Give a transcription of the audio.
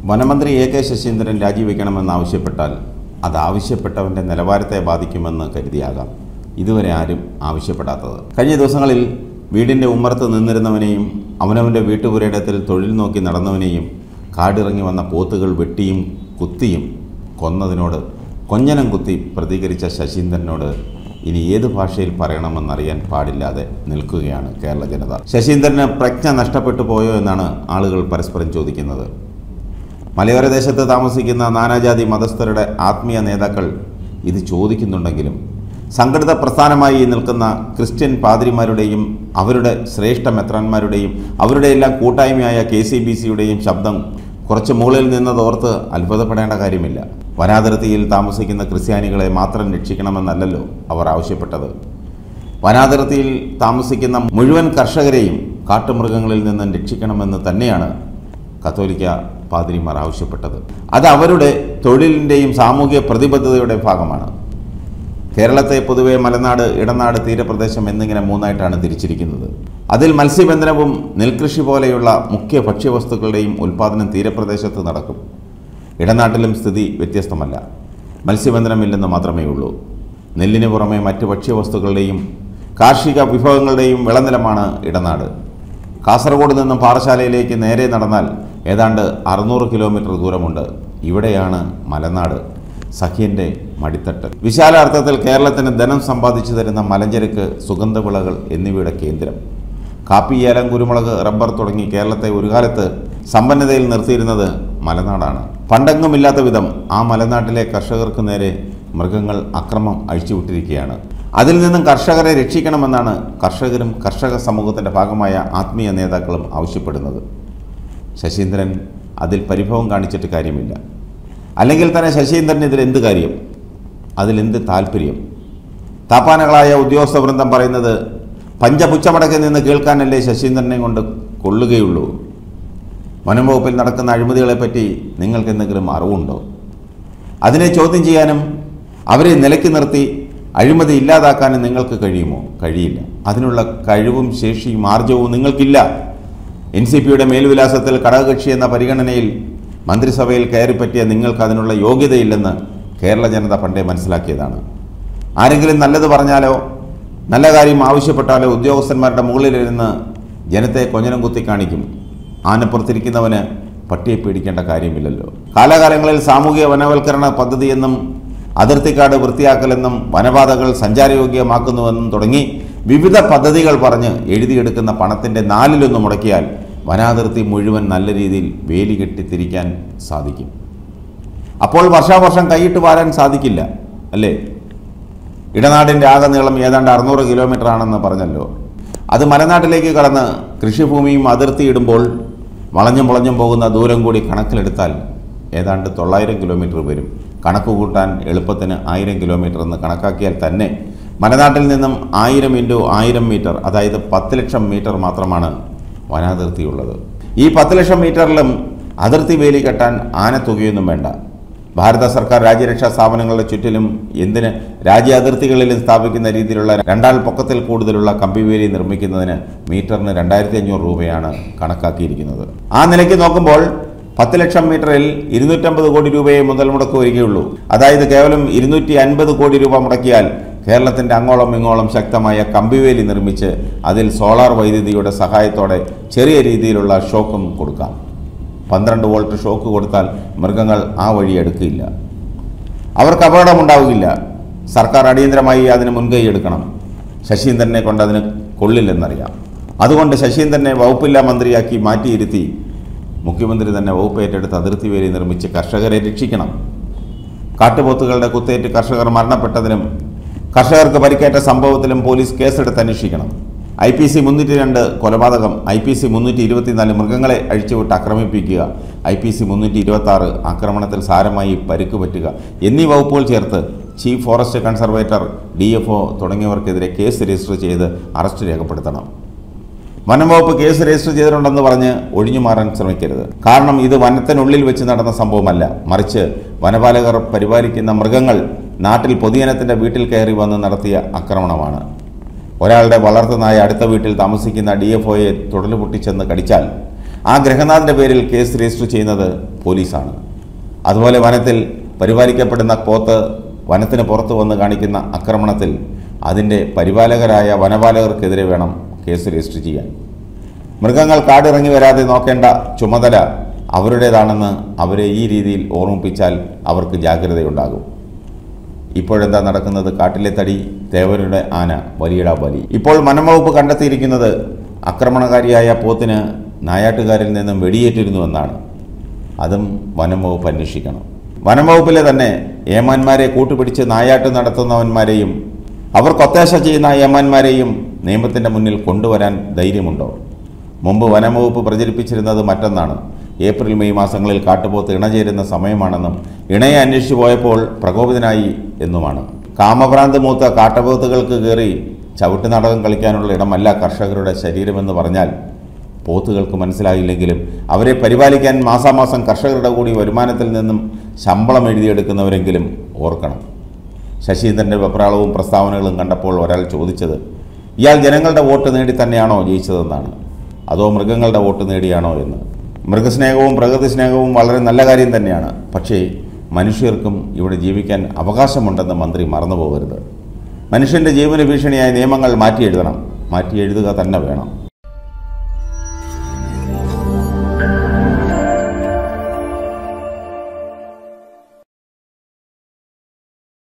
വനമന്ത്രി A K Saseendran രാജിവെക്കണമെന്നാവശ്യപ്പെട്ടാൽ അത് ആവശ്യപ്പെട്ടവൻ്റെ നിലവാരത്തെ ബാധിക്കുമെന്ന് കരുതിയാകാം ഇതുവരെ ആരും ആവശ്യപ്പെടാത്തത് കഴിഞ്ഞ ദിവസങ്ങളിൽ വീടിൻ്റെ ഉമ്മറത്ത് നിന്നിരുന്നവനെയും അവനവൻ്റെ വീട്ടുപുരയിടത്തിൽ തൊഴിൽ നോക്കി നടന്നവനെയും കാടിറങ്ങി വന്ന പോത്തുകൾ വെട്ടിയും കുത്തിയും കൊന്നതിനോട് കൊഞ്ഞനം കുത്തി പ്രതികരിച്ച ശശീന്ദ്രനോട് ഇനി ഏത് ഭാഷയിൽ പറയണമെന്നറിയാൻ പാടില്ലാതെ നിൽക്കുകയാണ് കേരള ജനത ശശീന്ദ്രന് പ്രജ്ഞ നഷ്ടപ്പെട്ടു പോയോ എന്നാണ് ആളുകൾ പരസ്പരം ചോദിക്കുന്നത് മലയോര ദേശത്ത് താമസിക്കുന്ന നാനാജാതി മതസ്ഥരുടെ ആത്മീയ നേതാക്കൾ ഇത് ചോദിക്കുന്നുണ്ടെങ്കിലും സംഘടിത പ്രസ്ഥാനമായി നിൽക്കുന്ന ക്രിസ്ത്യൻ പാതിരിമാരുടെയും അവരുടെ ശ്രേഷ്ഠ മെത്രാന്മാരുടെയും അവരുടെ എല്ലാം കൂട്ടായ്മയായ കെ സി ബി സിയുടെയും ശബ്ദം കുറച്ച് മുകളിൽ നിന്നതോർത്ത് അത്ഭുതപ്പെടേണ്ട കാര്യമില്ല വനാതിർത്തിയിൽ താമസിക്കുന്ന ക്രിസ്ത്യാനികളെ മാത്രം രക്ഷിക്കണമെന്നല്ലല്ലോ അവർ ആവശ്യപ്പെട്ടത് വനാതിർത്തിയിൽ താമസിക്കുന്ന മുഴുവൻ കർഷകരെയും കാട്ടുമൃഗങ്ങളിൽ നിന്നും രക്ഷിക്കണമെന്ന് തന്നെയാണ് കത്തോലിക്ക പാതിരിമാർ ആവശ്യപ്പെട്ടത് അത് അവരുടെ തൊഴിലിൻ്റെയും സാമൂഹിക പ്രതിബദ്ധതയുടെ ഭാഗമാണ് കേരളത്തെ പൊതുവെ മലനാട് ഇടനാട് തീരപ്രദേശം എന്നിങ്ങനെ മൂന്നായിട്ടാണ് തിരിച്ചിരിക്കുന്നത് അതിൽ മത്സ്യബന്ധനവും നെൽകൃഷി പോലെയുള്ള മുഖ്യ ഭക്ഷ്യവസ്തുക്കളുടെയും ഉൽപ്പാദനം തീരപ്രദേശത്ത് നടക്കും ഇടനാട്ടിലും സ്ഥിതി വ്യത്യസ്തമല്ല മത്സ്യബന്ധനമില്ലെന്ന് മാത്രമേ ഉള്ളൂ നെല്ലിന് പുറമെ മറ്റ് ഭക്ഷ്യവസ്തുക്കളുടെയും കാർഷിക വിഭവങ്ങളുടെയും വിളനിലമാണ് ഇടനാട് കാസർഗോഡ് നിന്നും പാറശാലയിലേക്ക് നേരെ നടന്നാൽ ഏതാണ്ട് അറുന്നൂറ് കിലോമീറ്റർ ദൂരമുണ്ട് ഇവിടെയാണ് മലനാട് സഖ്യൻ്റെ മടിത്തട്ട് വിശാലാർത്ഥത്തിൽ കേരളത്തിന് ധനം സമ്പാദിച്ചു തരുന്ന മലഞ്ചരക്ക് സുഗന്ധവിളകൾ എന്നിവയുടെ കേന്ദ്രം കാപ്പി ഏലം കുരുമുളക് റബ്ബർ തുടങ്ങി കേരളത്തെ ഒരു കാലത്ത് സമ്പന്നതയിൽ നിർത്തിയിരുന്നത് മലനാടാണ് പണ്ടെങ്ങുമില്ലാത്ത വിധം ആ മലനാട്ടിലെ കർഷകർക്ക് നേരെ മൃഗങ്ങൾ അക്രമം അഴിച്ചുവിട്ടിരിക്കുകയാണ് അതിൽ നിന്നും കർഷകരെ രക്ഷിക്കണമെന്നാണ് കർഷകരും കർഷക സമൂഹത്തിൻ്റെ ഭാഗമായ ആത്മീയ നേതാക്കളും ആവശ്യപ്പെടുന്നത് ശശീന്ദ്രൻ അതിൽ പരിഭവം കാണിച്ചിട്ട് കാര്യമില്ല അല്ലെങ്കിൽ തന്നെ ശശീന്ദ്രന് ഇതിൽ എന്ത് കാര്യം അതിലെന്ത് താല്പര്യം താപ്പാനകളായ ഉദ്യോഗസ്ഥ വൃന്ദം പറയുന്നത് പഞ്ചപുച്ചമടക്കിൽ നിന്ന് കേൾക്കാനല്ലേ ശശീന്ദ്രനെ കൊണ്ട് കൊള്ളുകയുള്ളൂ വനം വകുപ്പിൽ നടക്കുന്ന അഴിമതികളെപ്പറ്റി നിങ്ങൾക്ക് എന്തെങ്കിലും അറിവുണ്ടോ അതിനെ ചോദ്യം ചെയ്യാനും അവരെ നിലയ്ക്ക് നിർത്തി അഴിമതി ഇല്ലാതാക്കാനും നിങ്ങൾക്ക് കഴിയുമോ കഴിയില്ല അതിനുള്ള കഴിവും ശേഷിയും ആർജവും നിങ്ങൾക്കില്ല എൻ സി പിയുടെ മേൽവിലാസത്തിൽ ഘടകകക്ഷി എന്ന പരിഗണനയിൽ മന്ത്രിസഭയിൽ കയറിപ്പറ്റിയ നിങ്ങൾക്ക് അതിനുള്ള യോഗ്യതയില്ലെന്ന് കേരള ജനത പണ്ടേ മനസ്സിലാക്കിയതാണ് ആരെങ്കിലും നല്ലത് പറഞ്ഞാലോ നല്ല കാര്യം ആവശ്യപ്പെട്ടാലോ ഉദ്യോഗസ്ഥന്മാരുടെ മുകളിലിരുന്ന് ജനത്തെ കൊഞ്ഞനം കുത്തി കാണിക്കും ആനപ്പുറത്തിരിക്കുന്നവന് പട്ടിയെ പേടിക്കേണ്ട കാര്യമില്ലല്ലോ കാലാകാലങ്ങളിൽ സാമൂഹിക വനവൽക്കരണ പദ്ധതിയെന്നും അതിർത്തിക്കാട് വൃത്തിയാക്കലെന്നും വനപാതകൾ സഞ്ചാരയോഗ്യമാക്കുന്നുവെന്നും തുടങ്ങി വിവിധ പദ്ധതികൾ പറഞ്ഞ് എഴുതിയെടുക്കുന്ന പണത്തിൻ്റെ നാലിലൊന്ന് മുടക്കിയാൽ വനാതിർത്തി മുഴുവൻ നല്ല രീതിയിൽ വേലി കെട്ടി തിരിക്കാൻ സാധിക്കും അപ്പോൾ വർഷാവർഷം കൈയിട്ട് വാരാൻ സാധിക്കില്ല അല്ലേ ഇടനാടിൻ്റെ ആകെ നീളം ഏതാണ്ട് അറുന്നൂറ് കിലോമീറ്റർ ആണെന്ന് പറഞ്ഞല്ലോ അത് മലനാട്ടിലേക്ക് കടന്ന് കൃഷിഭൂമിയും അതിർത്തിയിടുമ്പോൾ വളഞ്ഞും മുളഞ്ഞും പോകുന്ന ദൂരം കൂടി കണക്കിലെടുത്താൽ ഏതാണ്ട് തൊള്ളായിരം കിലോമീറ്റർ വരും കണക്ക് കൂട്ടാൻ എളുപ്പത്തിന് ആയിരം കിലോമീറ്റർ എന്ന് കണക്കാക്കിയാൽ തന്നെ മലനാട്ടിൽ നിന്നും ആയിരം ഇൻറ്റു ആയിരം മീറ്റർ അതായത് പത്ത് ലക്ഷം മീറ്റർ മാത്രമാണ് വനാതിർത്തിയുള്ളത് ഈ പത്ത് ലക്ഷം മീറ്ററിലും അതിർത്തി വേലി കെട്ടാൻ ആനത്തുകയൊന്നും വേണ്ട ഭാരത സർക്കാർ രാജ്യരക്ഷാ സ്ഥാപനങ്ങളുടെ ചുറ്റിലും എന്തിന് രാജ്യാതിർത്തികളിലും സ്ഥാപിക്കുന്ന രീതിയിലുള്ള രണ്ടാൾ പൊക്കത്തിൽ കൂടുതലുള്ള കമ്പിവേലി നിർമ്മിക്കുന്നതിന് മീറ്ററിന് രണ്ടായിരത്തി അഞ്ഞൂറ് രൂപയാണ് കണക്കാക്കിയിരിക്കുന്നത് ആ നിലയ്ക്ക് നോക്കുമ്പോൾ പത്ത് ലക്ഷം മീറ്ററിൽ ഇരുന്നൂറ്റമ്പത് കോടി രൂപയെ മുതൽ മുടക്ക് വരികയുള്ളൂ അതായത് കേവലം ഇരുന്നൂറ്റി അൻപത് കോടി രൂപ മുടക്കിയാൽ കേരളത്തിൻ്റെ അങ്ങോളം ഇങ്ങോളം ശക്തമായ കമ്പിവേലി നിർമ്മിച്ച് അതിൽ സോളാർ വൈദ്യുതിയുടെ സഹായത്തോടെ ചെറിയ രീതിയിലുള്ള ഷോക്കും കൊടുക്കാം പന്ത്രണ്ട് വോൾട്ട് ഷോക്ക് കൊടുത്താൽ മൃഗങ്ങൾ ആ വഴി എടുക്കില്ല അവർക്ക് അപകടമുണ്ടാവുകയില്ല സർക്കാർ അടിയന്തരമായി അതിന് മുൻകൈ എടുക്കണം ശശീന്ദ്രനെ കൊണ്ട് അതിന് കൊള്ളില്ലെന്നറിയാം അതുകൊണ്ട് ശശീന്ദ്രനെ വകുപ്പില്ലാ മന്ത്രിയാക്കി മാറ്റിയിരുത്തി മുഖ്യമന്ത്രി തന്നെ വകുപ്പ് ഏറ്റെടുത്ത് അതിർത്തി വേലി നിർമ്മിച്ച് കർഷകരെ രക്ഷിക്കണം കാട്ടുപോത്തുകളുടെ കുത്തേറ്റ് കർഷകർ മരണപ്പെട്ടതിനും കർഷകർക്ക് പരിക്കേറ്റ സംഭവത്തിലും പോലീസ് കേസെടുത്ത് അന്വേഷിക്കണം ഐ പി സി മുന്നൂറ്റി രണ്ട് കൊലപാതകം ഐ പി സി മുന്നൂറ്റി ഇരുപത്തിനാല് മൃഗങ്ങളെ അഴിച്ചുവിട്ട് ആക്രമിപ്പിക്കുക ഐ പി സി മുന്നൂറ്റി ഇരുപത്തി ആറ് ആക്രമണത്തിൽ സാരമായി പരിക്ക് പറ്റുക എന്നീ വകുപ്പുകൾ ചേർത്ത് chief forest conservator D F O തുടങ്ങിയവർക്കെതിരെ കേസ് രജിസ്റ്റർ ചെയ്ത് അറസ്റ്റ് രേഖപ്പെടുത്തണം വനം വകുപ്പ് കേസ് രജിസ്റ്റർ ചെയ്തിട്ടുണ്ടെന്ന് പറഞ്ഞ് ഒഴിഞ്ഞു മാറാൻ ശ്രമിക്കരുത് കാരണം ഇത് വനത്തിനുള്ളിൽ വെച്ച് നടന്ന സംഭവമല്ല മറിച്ച് വനപാലകർ പരിപാലിക്കുന്ന മൃഗങ്ങൾ നാട്ടിൽ പൊതുജനത്തിൻ്റെ വീട്ടിൽ കയറി വന്ന് നടത്തിയ ആക്രമണമാണ് ഒരാളുടെ വളർത്തുനായ അടുത്ത വീട്ടിൽ താമസിക്കുന്ന ഡി എഫ് ഒയെ തുടല് പൊട്ടിച്ചെന്ന് കടിച്ചാൽ ആ ഗ്രഹനാഥൻ്റെ പേരിൽ കേസ് രജിസ്റ്റർ ചെയ്യുന്നത് പോലീസാണ് അതുപോലെ വനത്തിൽ പരിപാലിക്കപ്പെടുന്ന പോത്ത് വനത്തിന് പുറത്ത് വന്ന് കാണിക്കുന്ന ആക്രമണത്തിൽ അതിൻ്റെ പരിപാലകരായ വനപാലകർക്കെതിരെ വേണം കേസ് രജിസ്റ്റർ ചെയ്യാൻ മൃഗങ്ങൾ കാടിറങ്ങി വരാതെ നോക്കേണ്ട ചുമതല അവരുടേതാണെന്ന് അവരെ ഈ രീതിയിൽ ഓർമ്മിപ്പിച്ചാൽ അവർക്ക് ജാഗ്രതയുണ്ടാകും ഇപ്പോഴെന്താ നടക്കുന്നത് കാട്ടിലെ തടി തേവരുടെ ആന വലിയട ബലി ഇപ്പോൾ വനംവകുപ്പ് കണ്ടെത്തിയിരിക്കുന്നത് ആക്രമണകാരിയായ പോത്തിന് നായാട്ടുകാരിൽ നിന്നും വെടിയേറ്റിരുന്നുവെന്നാണ് അതും വനം വകുപ്പ് അന്വേഷിക്കണം വനം വകുപ്പിലെ തന്നെ ഏമാന്മാരെ കൂട്ടുപിടിച്ച് നായാട്ട് നടത്തുന്നവന്മാരെയും അവർക്ക് ഒത്താശ ചെയ്യുന്ന ഏമാന്മാരെയും നിയമത്തിൻ്റെ മുന്നിൽ കൊണ്ടുവരാൻ ധൈര്യമുണ്ടോ മുമ്പ് വനം വകുപ്പ് പ്രചരിപ്പിച്ചിരുന്നത് മറ്റൊന്നാണ് ഏപ്രിൽ മെയ് മാസങ്ങളിൽ കാട്ടുപോത്ത് ഇണചേരുന്ന സമയമാണെന്നും ഇണയെ അന്വേഷിച്ചു പോയപ്പോൾ പ്രകോപിതനായി എന്നുമാണ് കാമഭ്രാന്ത് മൂത്ത കാട്ടുപോത്തുകൾക്ക് കയറി ചവിട്ട് നാടകം കളിക്കാനുള്ള ഇടമല്ല കർഷകരുടെ ശരീരമെന്ന് പറഞ്ഞാൽ പോത്തുകൾക്ക് മനസ്സിലായില്ലെങ്കിലും അവരെ പരിപാലിക്കാൻ മാസാമാസം കർഷകരുടെ കൂടി വരുമാനത്തിൽ നിന്നും ശമ്പളം എഴുതിയെടുക്കുന്നവരെങ്കിലും ഓർക്കണം ശശീന്ദ്രൻ്റെ വെപ്രാളവും പ്രസ്താവനകളും കണ്ടപ്പോൾ ഒരാൾ ചോദിച്ചത് ഇയാൾ ജനങ്ങളുടെ വോട്ട് നേടി തന്നെയാണോ ജയിച്ചതെന്നാണ് അതോ മൃഗങ്ങളുടെ വോട്ട് നേടിയാണോ എന്ന് മൃഗസ്നേഹവും പ്രകൃതി സ്നേഹവും വളരെ നല്ല കാര്യം തന്നെയാണ് പക്ഷേ മനുഷ്യർക്കും ഇവിടെ ജീവിക്കാൻ അവകാശമുണ്ടെന്ന് മന്ത്രി മറന്നു പോകരുത് മനുഷ്യൻ്റെ ജീവന ഭീഷണിയായ നിയമങ്ങൾ മാറ്റി എഴുതണം മാറ്റി എഴുതുക തന്നെ വേണം